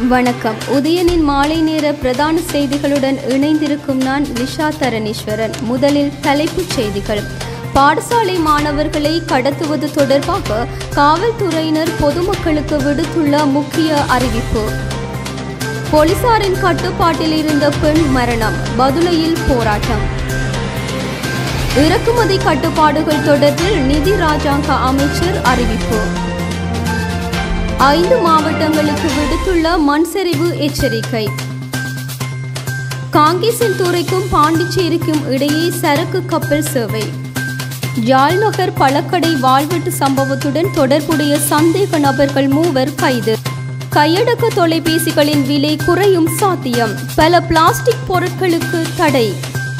வணக்கம் உதயனின் மாலை நேர பிரதான செய்திகளுடன் இணைந்திருக்கும் நான் லிஷா தரணீஸ்வரன் முதலில் தலைப்புச் செய்திகள் பாடசாலை மாணவர்களை கடத்துவது தொடர்பாக காவல்துறையினர் பொதுமக்களுக்கு விடுத்துள்ள முக்கிய அறிவிப்பு போலீசாரின் கட்டுப்பாட்டில் இருந்த பெண் மரணம் பதுளையில் போராட்டம் இறக்குமதி கட்டுப்பாடுகள் தொடர்பில் நிதி ராஜாங்க அமைச்சர் அறிவிப்பு ஐந்து மாவட்டங்களுக்கு விடுத்துள்ள மண் சரிவு எச்சரிக்கை காங்கேசன் துறைக்கும் பாண்டிச்சேரிக்கும் இடையே சரக்கு கப்பல் சேவை ஜாழ்நகர் பழக்கடை வாழ்வெட்டு சம்பவத்துடன் தொடர்புடைய சந்தேக நபர்கள் மூவர் கைது கையடக்க தொலைபேசிகளின் விலை குறையும் சாத்தியம் பல பிளாஸ்டிக் பொருட்களுக்கு தடை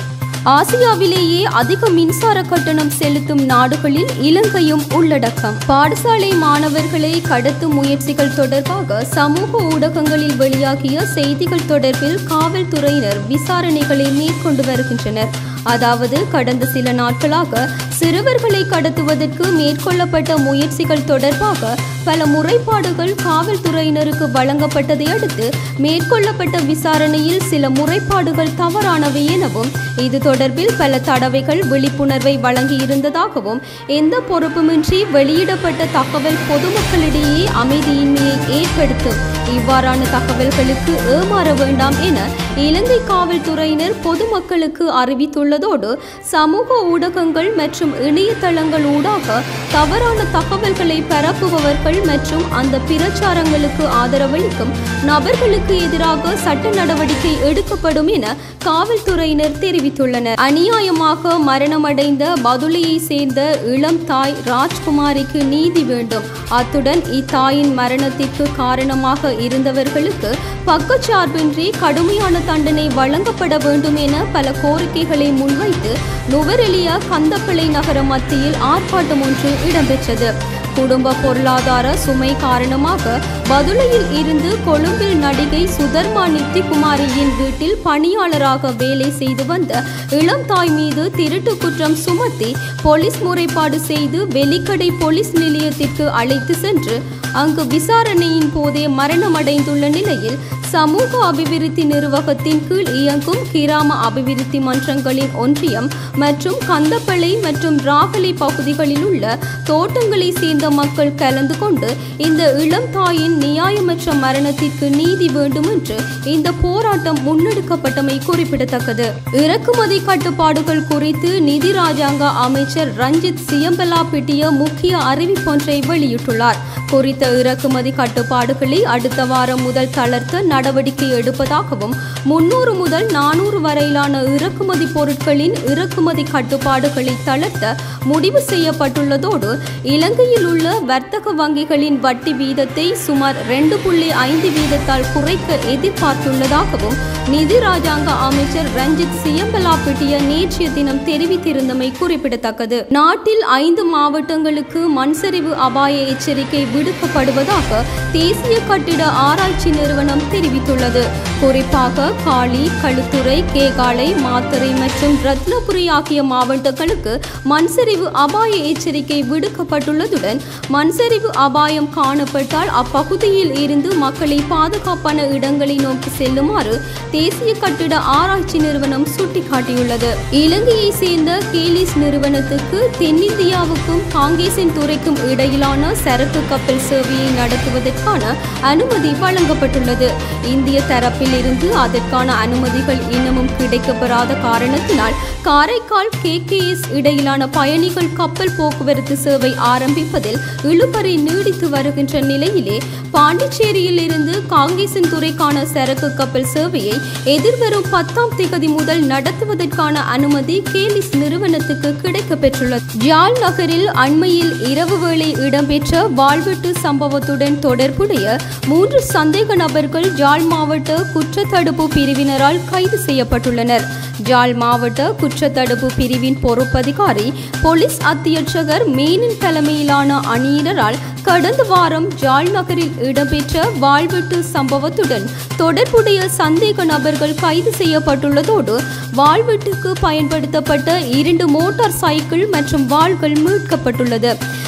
ஆசியாவிலேயே அதிக மின்சார கட்டணம் செலுத்தும் நாடுகளில் இலங்கையும் உள்ளடக்கம் பாடசாலை மாணவர்களை கடத்தும் முயற்சிகள் தொடர்பாக சமூக ஊடகங்களில் வெளியாகிய செய்திகள் தொடர்பில் காவல்துறையினர் விசாரணைகளை மேற்கொண்டு வருகின்றனர் அதாவது கடந்த சில நாட்களாக சிறுவர்களை கடத்துவதற்கு மேற்கொள்ளப்பட்ட முயற்சிகள் தொடர்பாக பல முறைப்பாடுகள் காவல்துறையினருக்கு வழங்கப்பட்டதை அடுத்து மேற்கொள்ளப்பட்ட விசாரணையில் சில முறைப்பாடுகள் தவறானவை எனவும் இது தொடர்பில் பல தடவைகள் விழிப்புணர்வை வழங்கியிருந்ததாகவும் எந்த பொறுப்புமின்றி வெளியிடப்பட்ட தகவல் பொதுமக்களிடையே அமைதியின்மையை ஏற்படுத்தும் இவ்வாறான தகவல்களுக்கு ஏமாற வேண்டாம் என இலங்கை காவல்துறையினர் பொதுமக்களுக்கு அறிவித்துள்ளதோடு சமூக ஊடகங்கள் மற்றும் இணையதளங்கள் ஊடாக தவறான தகவல்களை பரப்புபவர்கள் மற்றும் அந்த பிரச்சாரங்களுக்கு ஆதரவளிக்கும் நபர்களுக்கு எதிராக சட்ட நடவடிக்கை எடுக்கப்படும் என காவல்துறையினர் தெரிவித்துள்ளனர் அநியாயமாக மரணமடைந்த பதுளையை சேர்ந்த இளம் தாய் ராஜ்குமாரிக்கு நீதி வேண்டும் அத்துடன் இத்தாயின் மரணத்திற்கு காரணமாக இருந்தவர்களுக்கு பக்கச்சார்பின்றி கடுமையான தண்டனை வழங்கப்பட வேண்டும் என பல கோரிக்கைகளை முன்வைத்து நுவரெலியா கந்தப்பிள்ளை நகர மத்தியில் ஆர்ப்பாட்டம் ஒன்று இடம்பெற்றது குடும்ப பொருளாதார சுமை காரணமாக பதுளையில் இருந்து கொழும்பில் நடிகை சுதர்மா நித்திகுமாரியின் வீட்டில் பணியாளராக வேலை செய்து வந்த இளம் தாய் மீது திருட்டு குற்றம் சுமத்தி போலீஸ் முறைப்பாடு செய்து வெலிக்கடை போலீஸ் நிலையத்திற்கு அழைத்து சென்று அங்கு விசாரணையின் போதே மரணமடைந்துள்ள நிலையில் சமூக அபிவிருத்தி நிர்வாகத்தின் கீழ் இயங்கும் கிராம அபிவிருத்தி மன்றங்களின் ஒன்றியம் மற்றும் கந்தப்பளை மற்றும் ராகலை பகுதிகளில் உள்ள தோட்டங்களை சேர்ந்த மக்கள் கலந்து கொண்டு இந்த இளம் தாயின் நியாயமற்ற மரணத்திற்கு நீதி வேண்டும் என்று இந்த போராட்டம் முன்னெடுக்கப்பட்டமை குறிப்பிடத்தக்கது இறக்குமதி கட்டுப்பாடுகள் குறித்து நிதி ராஜாங்க அமைச்சர் ரஞ்சித் சியம்பலாப்பிட்டிய முக்கிய அறிவிப்பொன்றை வெளியிட்டுள்ளார் குறித்த இறக்குமதி கட்டுப்பாடுகளை அடுத்த வாரம் முதல் தளர்த்த நடவடிக்கை எடுப்பதாகவும் முன்னூறு முதல் நானூறு வரையிலான இறக்குமதி பொருட்களின் இறக்குமதி கட்டுப்பாடுகளை தளர்த்த முடிவு செய்யப்பட்டுள்ளதோடு இலங்கையில் உள்ள வர்த்தக வங்கிகளின் வட்டி வீதத்தை சுமார் ரெண்டு புள்ளி ஐந்து வீதத்தால் குறைக்க எதிர்பார்த்துள்ளதாகவும் நிதி ராஜாங்க அமைச்சர் ரஞ்சித் சியம்பலாப்பிட்டிய நேற்றைய தினம் தெரிவித்திருந்தமை குறிப்பிடத்தக்கது நாட்டில் ஐந்து மாவட்டங்களுக்கு மண்சரிவு அபாய எச்சரிக்கை விடுக்கப்படுவதாக தேசிய கட்டிட ஆராய்ச்சி நிறுவனம் தெரிவித்துள்ளது குறிப்பாக காளி களுத்துறை கேகாலை மாத்தறை மற்றும் ரத்னபுரி ஆகிய மாவட்டங்களுக்கு மண்சரிவு அபாய எச்சரிக்கை விடுக்கப்பட்டுள்ளதுடன் மண்சரிவு அபாயம் காணப்பட்டால் அப்பகுதியில் இருந்து மக்களை பாதுகாப்பான இடங்களை நோக்கி செல்லுமாறு தேசிய கட்டிட ஆராய்ச்சி நிறுவனம் சுட்டிக்காட்டியுள்ளது இலங்கையை சேர்ந்த கேலிஸ் நிறுவனத்துக்கு தென்னிந்தியாவுக்கும் காங்கேசன் துறைக்கும் இடையிலான சரக்கு கப்பல் சேவையை நடத்துவதற்கான அனுமதி வழங்கப்பட்டுள்ளது இந்திய தரப்பில் இருந்து அதற்கான அனுமதிகள் இன்னமும் கிடைக்கப்பெறாத காரணத்தினால் காரைக்கால் கேகேஎஸ் இடையிலான பயணிகள் கப்பல் போக்குவரத்து சேவை ஆரம்பிப்பதில் இழுபறி நீடித்து வருகின்ற நிலையிலே பாண்டிச்சேரியில் இருந்து காங்கேசன் துறைக்கான சரக்கு கப்பல் சேவையை எதிர்வரும் பத்தாம் திகதி முதல் நடத்துவதற்கான அனுமதி கேலிஸ் நிறுவனத்துக்கு கிடைக்கப் பெற்றுள்ளது ஜாழ் நகரில் அண்மையில் இரவு வேளை இடம்பெற்ற வாழ்வெட்டு சம்பவத்துடன் தொடர்புடைய மூன்று சந்தேக நபர்கள் ஜாழ் மாவட்ட குற்றத்தடுப்பு பிரிவினரால் கைது செய்யப்பட்டுள்ளனர் ஜாழ் மாவட்ட குற்றத்தடுப்பு பிரிவின் பொறுப்பதிகாரி போலீஸ் அத்தியட்சகர் மேனின் தலைமையிலான அணியினரால் கடந்த வாரம் ஜாழ் நகரில் இடம்பெற்ற வாழ்வெட்டு சம்பவத்துடன் தொடர்புடைய சந்தேக நபர்கள் கைது செய்யப்பட்டுள்ளதோடு வாழ்வெட்டுக்கு பயன்படுத்தப்பட்ட இரண்டு மோட்டார் சைக்கிள் மற்றும் வாள்கள் மீட்கப்பட்டுள்ளது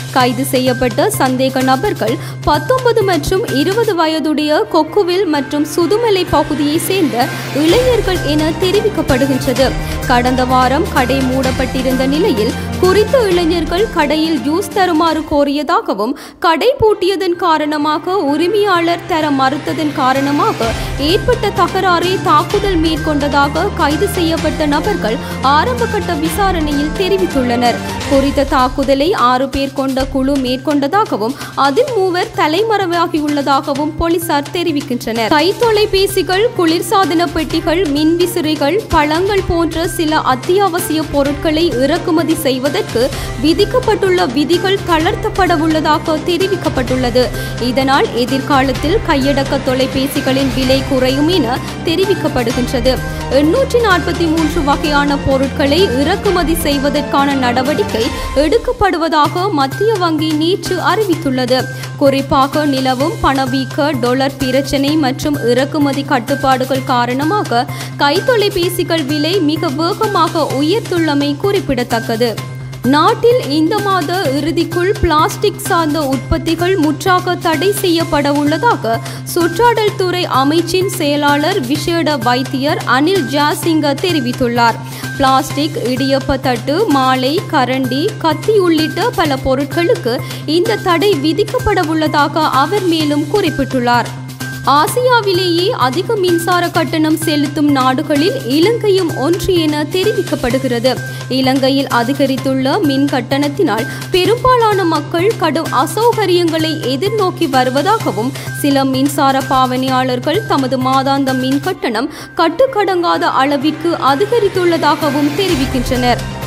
கைது செய்யப்பட்ட சந்தேக நபர்கள் பத்தொன்பது மற்றும் இருபது வயதுடைய கொக்குவில் மற்றும் சுதுமலை பகுதியை சேர்ந்த இளைஞர்கள் என தெரிவிக்கப்படுகின்றது கடந்த வாரம் கடை மூடப்பட்டிருந்த நிலையில் குறித்த இளைஞர்கள் கடையில் ஜூஸ் தருமாறு கோரியதாகவும் கடை பூட்டியதன் காரணமாக உரிமையாளர் தர மறுத்ததன் காரணமாக ஏற்பட்ட தகராறை தாக்குதல் மேற்கொண்டதாக கைது செய்யப்பட்ட நபர்கள் ஆரம்பகட்ட விசாரணையில் தெரிவித்துள்ளனர் குறித்த தாக்குதலை ஆறு பேர் கொண்ட குழு மேற்கொண்டதாகவும் அதில் மூவர் தலைமறைவாகியுள்ளதாகவும் போலீசார் தெரிவிக்கின்றனர் கை தொலைபேசிகள் குளிர்சாதன பெட்டிகள் மின்விசிறிகள் பழங்கள் போன்ற சில அத்தியாவசிய பொருட்களை இறக்குமதி செய்வதற்கு விதிக்கப்பட்டுள்ள விதிகள் தளர்த்தப்பட உள்ளதாக தெரிவிக்கப்பட்டுள்ளது இதனால் எதிர்காலத்தில் கையடக்க தொலைபேசிகளின் விலை குறையும் என தெரிவிக்கப்படுகின்றது எண்ணூற்றி நாற்பத்தி மூன்று வகையான பொருட்களை இறக்குமதி செய்வதற்கான நடவடிக்கை எடுக்கப்படுவதாக மத்திய வங்கி நேற்று அறிவித்துள்ளது குறிப்பாக நிலவும் பணவீக்க டொலர் பிரச்சினை மற்றும் இறக்குமதி கட்டுப்பாடுகள் காரணமாக கைத்தொலைபேசிகள் விலை மிக வேகமாக உயர்த்துள்ளமை குறிப்பிடத்தக்கது நாட்டில் இந்த மாத இறுதிக்குள் பிளாஸ்டிக் சார்ந்த உற்பத்திகள் முற்றாக தடை செய்யப்பட உள்ளதாக சுற்றாடல் துறை அமைச்சின் செயலாளர் விசேட வைத்தியர் அனில் ஜாசிங்க தெரிவித்துள்ளார் பிளாஸ்டிக் இடியப்ப தட்டு மாலை கரண்டி கத்தி உள்ளிட்ட பல பொருட்களுக்கு இந்த தடை விதிக்கப்பட உள்ளதாக அவர் மேலும் குறிப்பிட்டுள்ளார் ஆசியாவிலேயே அதிக மின்சார கட்டணம் செலுத்தும் நாடுகளில் இலங்கையும் ஒன்று என தெரிவிக்கப்படுகிறது இலங்கையில் அதிகரித்துள்ள மின் கட்டணத்தினால் பெரும்பாலான மக்கள் கடும் அசௌகரியங்களை எதிர்நோக்கி வருவதாகவும் சில மின்சார பாவனையாளர்கள் தமது மாதாந்த மின் கட்டணம் கட்டுக்கடங்காத அளவிற்கு அதிகரித்துள்ளதாகவும் தெரிவிக்கின்றனர்